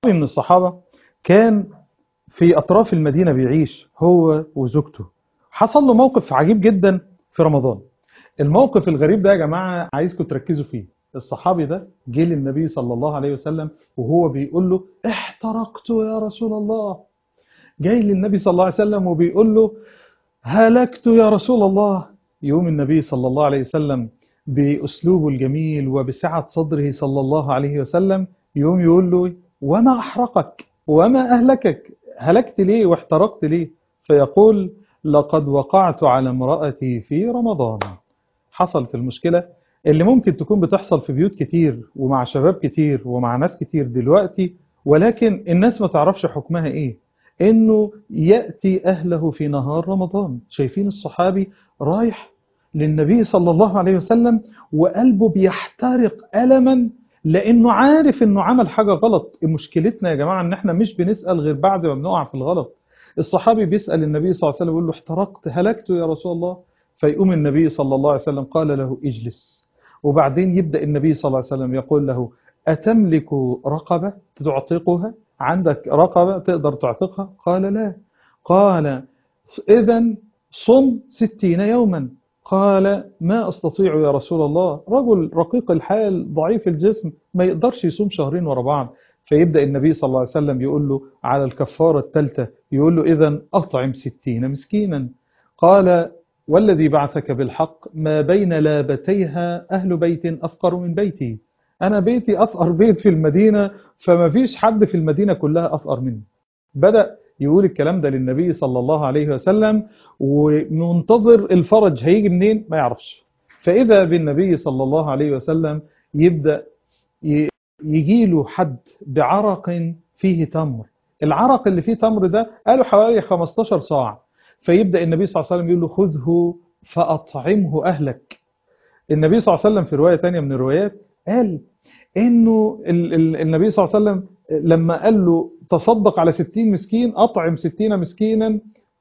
من الصحابة كان في أطراف المدينة بيعيش هو وزوجته حصل له موقف عجيب جدا في رمضان الموقف الغريب ده يا جماعة عايزكم تركزوا فيه الصحابي ده جه للنبي صلى الله عليه وسلم وهو بيقول له احترقت يا رسول الله جاي للنبي صلى الله عليه وسلم وبيقول له هلكت يا رسول الله يوم النبي صلى الله عليه وسلم بأسلوبه الجميل وبسعة صدره صلى الله عليه وسلم يوم يقول له وما أحرقك وما أهلكك هلكت ليه واحترقت ليه فيقول لقد وقعت على امرأتي في رمضان حصلت المشكلة اللي ممكن تكون بتحصل في بيوت كتير ومع شباب كتير ومع ناس كتير دلوقتي ولكن الناس ما تعرفش حكمها ايه انه يأتي اهله في نهار رمضان شايفين الصحابي رايح للنبي صلى الله عليه وسلم وقلبه بيحترق ألما لانه عارف انه عمل حاجة غلط مشكلتنا يا جماعة ان احنا مش بنسأل غير بعد ما بنقع في الغلط الصحابي بيسأل النبي صلى الله عليه وسلم يقول له احترقت هلكت يا رسول الله فيقوم النبي صلى الله عليه وسلم قال له اجلس وبعدين يبدأ النبي صلى الله عليه وسلم يقول له أتملك رقبة تعتقها عندك رقبة تقدر تعتقها قال لا قال إذا صم ستين يوما قال ما أستطيع يا رسول الله رجل رقيق الحال ضعيف الجسم ما يقدرش يصوم شهرين ورا بعض فيبدأ النبي صلى الله عليه وسلم يقول له على الكفارة الثالثة يقول له إذا أطعم ستين مسكينا قال والذي بعثك بالحق ما بين لابتيها أهل بيت أفقر من بيتي أنا بيتي أفقر بيت في المدينة فما فيش حد في المدينة كلها أفقر مني بدأ يقول الكلام ده للنبي صلى الله عليه وسلم ومنتظر الفرج هيجي منين ما يعرفش فإذا بالنبي صلى الله عليه وسلم يبدأ يجي له حد بعرق فيه تمر العرق اللي فيه تمر ده قالوا حوالي 15 صاع فيبدأ النبي صلى الله عليه وسلم يقول له خذه فأطعمه أهلك النبي صلى الله عليه وسلم في رواية تانية من الروايات قال إنه ال ال النبي صلى الله عليه وسلم لما قال له تصدق على ستين مسكين أطعم ستين مسكينا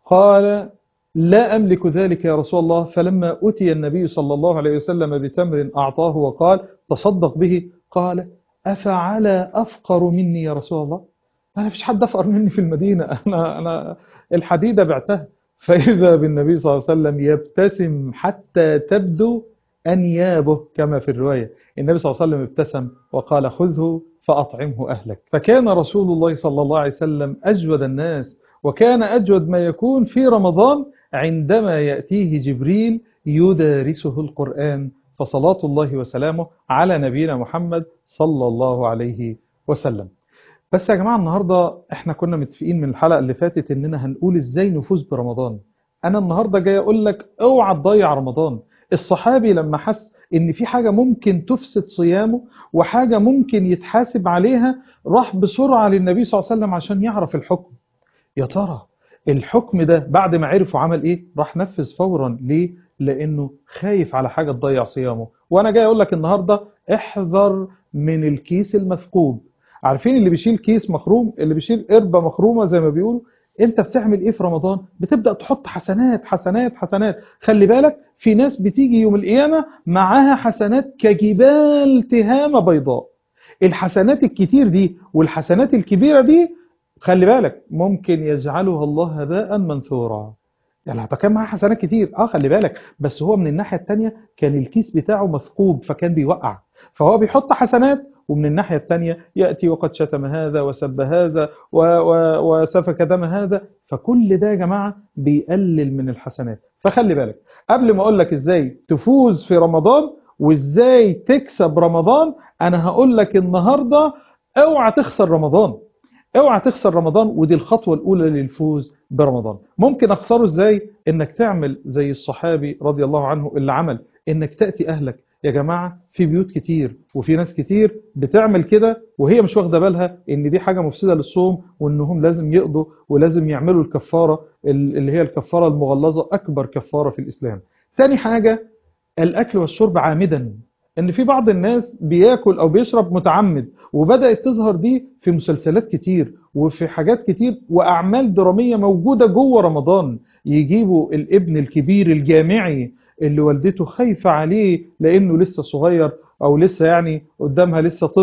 قال لا أملك ذلك يا رسول الله فلما أتي النبي صلى الله عليه وسلم بتمر أعطاه وقال تصدق به قال أفعل أفقر مني يا رسول الله أنا فيش حد أفقر مني في المدينة أنا, أنا الحديدة بعتها فإذا بالنبي صلى الله عليه وسلم يبتسم حتى تبدو أنيابه كما في الرواية النبي صلى الله عليه وسلم ابتسم وقال خذه فأطعمه أهلك فكان رسول الله صلى الله عليه وسلم أجود الناس وكان أجود ما يكون في رمضان عندما يأتيه جبريل يدارسه القرآن فصلاة الله وسلامه على نبينا محمد صلى الله عليه وسلم بس يا جماعة النهاردة احنا كنا متفقين من الحلقة اللي فاتت اننا هنقول ازاي نفوز برمضان انا النهاردة جاي اقول لك اوعى تضيع رمضان الصحابي لما حس ان في حاجة ممكن تفسد صيامه وحاجة ممكن يتحاسب عليها راح بسرعة للنبي صلى الله عليه وسلم عشان يعرف الحكم يا ترى الحكم ده بعد ما عرفه عمل ايه راح نفذ فورا ليه لانه خايف على حاجة تضيع صيامه وانا جاي اقول لك النهاردة احذر من الكيس المثقوب عارفين اللي بيشيل كيس مخروم اللي بيشيل قربة مخرومة زي ما بيقولوا انت بتعمل ايه في رمضان بتبدأ تحط حسنات حسنات حسنات خلي بالك في ناس بتيجي يوم القيامة معاها حسنات كجبال تهامة بيضاء الحسنات الكتير دي والحسنات الكبيرة دي خلي بالك ممكن يجعلها الله هباء منثورا يعني كان معاه حسنات كتير اه خلي بالك بس هو من الناحية التانية كان الكيس بتاعه مثقوب فكان بيوقع فهو بيحط حسنات ومن الناحية الثانية يأتي وقد شتم هذا وسب هذا و و وسفك دم هذا فكل ده يا جماعة بيقلل من الحسنات فخلي بالك قبل ما أقول لك إزاي تفوز في رمضان وإزاي تكسب رمضان أنا هقول لك النهاردة اوعى تخسر رمضان اوعى تخسر رمضان ودي الخطوة الأولى للفوز برمضان ممكن أخسره إزاي إنك تعمل زي الصحابي رضي الله عنه اللي عمل إنك تأتي أهلك يا جماعة في بيوت كتير وفي ناس كتير بتعمل كده وهي مش واخدة بالها ان دي حاجة مفسدة للصوم وانهم لازم يقضوا ولازم يعملوا الكفارة اللي هي الكفارة المغلظة اكبر كفارة في الاسلام تاني حاجة الاكل والشرب عامدا ان في بعض الناس بياكل او بيشرب متعمد وبدأت تظهر دي في مسلسلات كتير وفي حاجات كتير واعمال درامية موجودة جوه رمضان يجيبوا الابن الكبير الجامعي اللي والدته خايفة عليه لأنه لسه صغير أو لسه يعني قدامها لسه طفل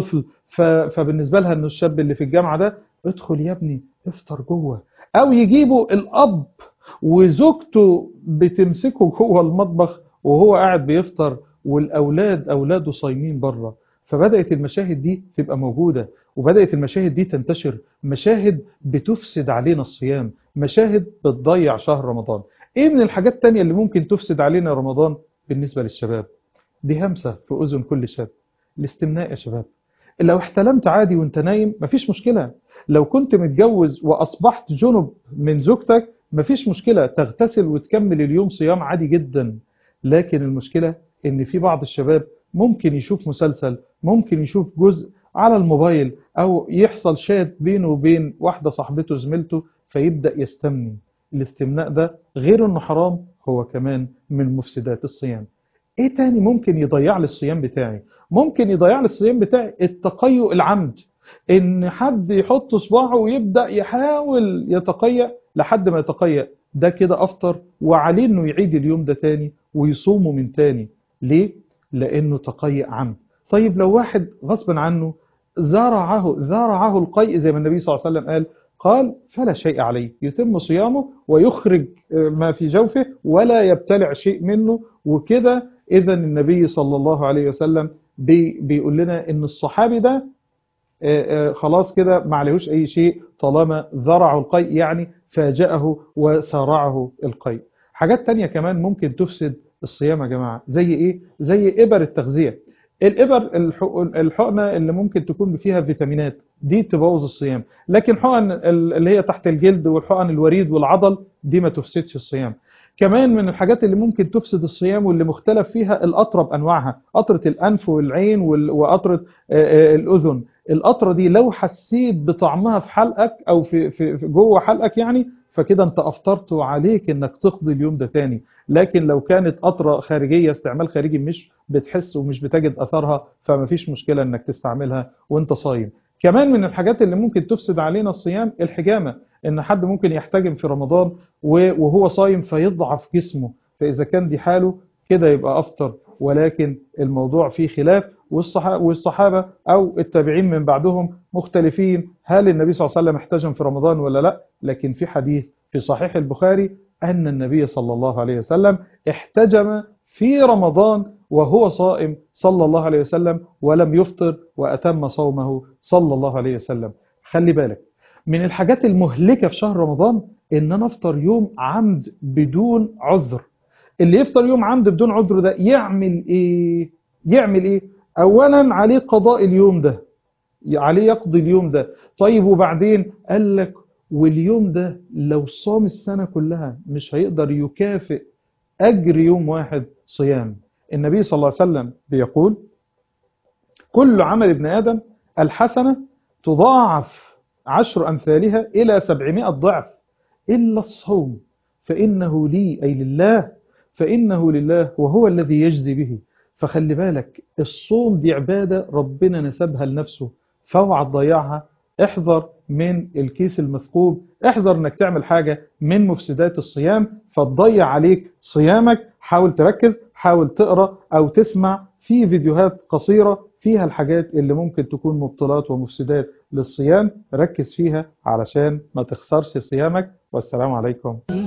ف- فبالنسبة لها انه الشاب اللي في الجامعة ده ادخل يا ابني افطر جوه او يجيبوا الاب وزوجته بتمسكه جوه المطبخ وهو قاعد بيفطر والاولاد اولاده صايمين بره فبدأت المشاهد دي تبقى موجودة وبدأت المشاهد دي تنتشر مشاهد بتفسد علينا الصيام مشاهد بتضيع شهر رمضان ايه من الحاجات التانية اللي ممكن تفسد علينا رمضان بالنسبة للشباب دي همسة في أذن كل شاب الاستمناء يا شباب لو احتلمت عادي وانت نايم مفيش مشكلة لو كنت متجوز وأصبحت جنب من زوجتك مفيش مشكلة تغتسل وتكمل اليوم صيام عادي جدا لكن المشكلة ان في بعض الشباب ممكن يشوف مسلسل ممكن يشوف جزء على الموبايل او يحصل شات بينه وبين واحدة صاحبته زميلته فيبدأ يستمني الاستمناء ده غير انه حرام هو كمان من مفسدات الصيام ايه تاني ممكن يضيع لي الصيام بتاعي ممكن يضيع لي الصيام بتاعي التقيؤ العمد ان حد يحط صباعه ويبدأ يحاول يتقيأ لحد ما يتقيأ ده كده افطر وعليه انه يعيد اليوم ده تاني ويصومه من تاني ليه لانه تقيأ عمد طيب لو واحد غصبا عنه زرعه زرعه القيء زي ما النبي صلى الله عليه وسلم قال قال فلا شيء عليه يتم صيامه ويخرج ما في جوفه ولا يبتلع شيء منه وكده إذا النبي صلى الله عليه وسلم بي بيقول لنا إن الصحابي ده آه، آه، خلاص كده ما عليهوش أي شيء طالما ذرعه القيء يعني فاجأه وسارعه القيء حاجات تانية كمان ممكن تفسد الصيام يا جماعة زي إيه؟ زي إبر التغذية الإبر الحق- الحقنة اللي ممكن تكون فيها فيتامينات دي تبوظ الصيام لكن حقن ال- اللي هي تحت الجلد والحقن الوريد والعضل دي ما تفسدش الصيام كمان من الحاجات اللي ممكن تفسد الصيام واللي مختلف فيها القطرة بأنواعها قطرة الأنف والعين وال- وقطرة آه، آه، الأذن القطرة دي لو حسيت بطعمها في حلقك أو في, في في جوه حلقك يعني فكده انت افطرت وعليك انك تقضي اليوم ده تاني لكن لو كانت قطرة خارجية استعمال خارجي مش بتحس ومش بتجد اثرها فما فيش مشكلة انك تستعملها وانت صايم كمان من الحاجات اللي ممكن تفسد علينا الصيام الحجامة ان حد ممكن يحتجم في رمضان و- وهو صايم فيضعف جسمه فاذا كان دي حاله كده يبقى افطر ولكن الموضوع فيه خلاف والصحابة, والصحابة او التابعين من بعدهم مختلفين هل النبي صلى الله عليه وسلم احتجم في رمضان ولا لا لكن في حديث في صحيح البخاري أن النبي صلى الله عليه وسلم احتجم في رمضان وهو صائم صلى الله عليه وسلم ولم يفطر وأتم صومه صلى الله عليه وسلم خلي بالك من الحاجات المهلكة في شهر رمضان إن أنا أفطر يوم عمد بدون عذر اللي يفطر يوم عمد بدون عذر ده يعمل إيه يعمل إيه أولا عليه قضاء اليوم ده عليه يقضي اليوم ده طيب وبعدين قال لك واليوم ده لو صام السنة كلها مش هيقدر يكافئ أجر يوم واحد صيام النبي صلى الله عليه وسلم بيقول كل عمل ابن آدم الحسنة تضاعف عشر أمثالها إلى سبعمائة ضعف إلا الصوم فإنه لي أي لله فإنه لله وهو الذي يجزي به فخلي بالك الصوم دي عبادة ربنا نسبها لنفسه فاوعى تضيعها احذر من الكيس المثقوب احذر انك تعمل حاجة من مفسدات الصيام فتضيع عليك صيامك حاول تركز حاول تقرأ او تسمع في فيديوهات قصيرة فيها الحاجات اللي ممكن تكون مبطلات ومفسدات للصيام ركز فيها علشان ما تخسرش صيامك والسلام عليكم